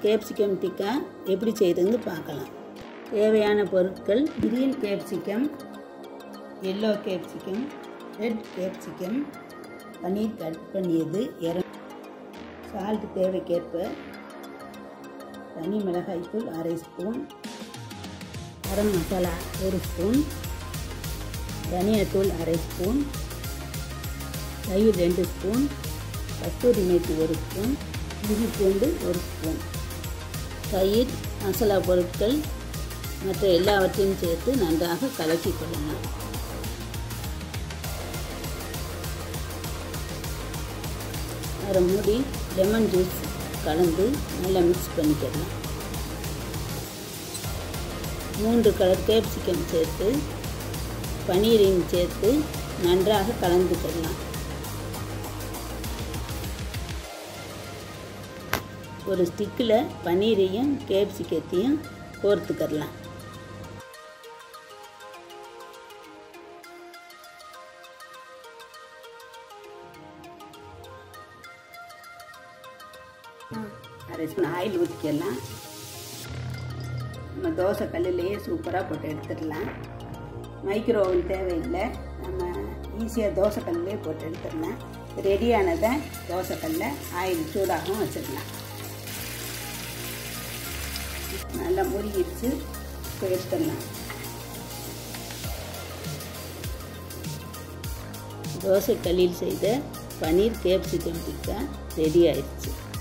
capsicum tikka எப்படி செய்யுதுன்னு பார்க்கலாம் தேவையான பொருட்கள் green capsicum yellow capsicum red capsicum paneer cut பண்ணியது இற சால்ட் தேவைக்கேற்ப தனி மிளகாய்த்தூள் அரை ஸ்பூன் கரம் மசாலா ஒரு ஸ்பூன் தனியாத்தூள் அரை ஸ்பூன் தயிர் ரெண்டு ஸ்பூன் கஸ்தூரி மேத்தி ஒரு ஸ்பூன் இஞ்சி பூண்டு ஒரு ஸ்பூன் தயிர் மசாலா பொருட்கள் மற்ற எல்லாவற்றையும் சேர்த்து நன்றாக கலக்கி கொள்ளலாம் அரை மூடி லெமன் ஜூஸ் கலந்து நல்லா மிக்ஸ் பண்ணிக்கலாம் மூன்று கலர் கேப்சிகம் சேர்த்து பன்னீரையும் சேர்த்து நன்றாக கலந்து கொள்ளலாம் ஒரு ஸ்டிக்கில் பன்னீரையும் கேப்சிகத்தையும் கோர்த்துக்கரலாம் அரை ஸ்பூன் ஆயில் ஊற்றிக்கலாம் நம்ம தோசை கல்லுலேயே சூப்பராக போட்டு எடுத்துடலாம் மைக்ரோ ஓவன் தேவையில்லை நம்ம ஈஸியாக தோசை கல்லுலேயே போட்டு எடுத்துடலாம் ரெடியானதை தோசை கல்ல ஆயில் சூடாகவும் வச்சிடலாம் நல்லா முருகிடுச்சு இப்போ எடுத்துடலாம் தோசை கல்லில் செய்த பன்னீர் கேப்சிகம் டிக்கா ரெடி ஆயிடுச்சு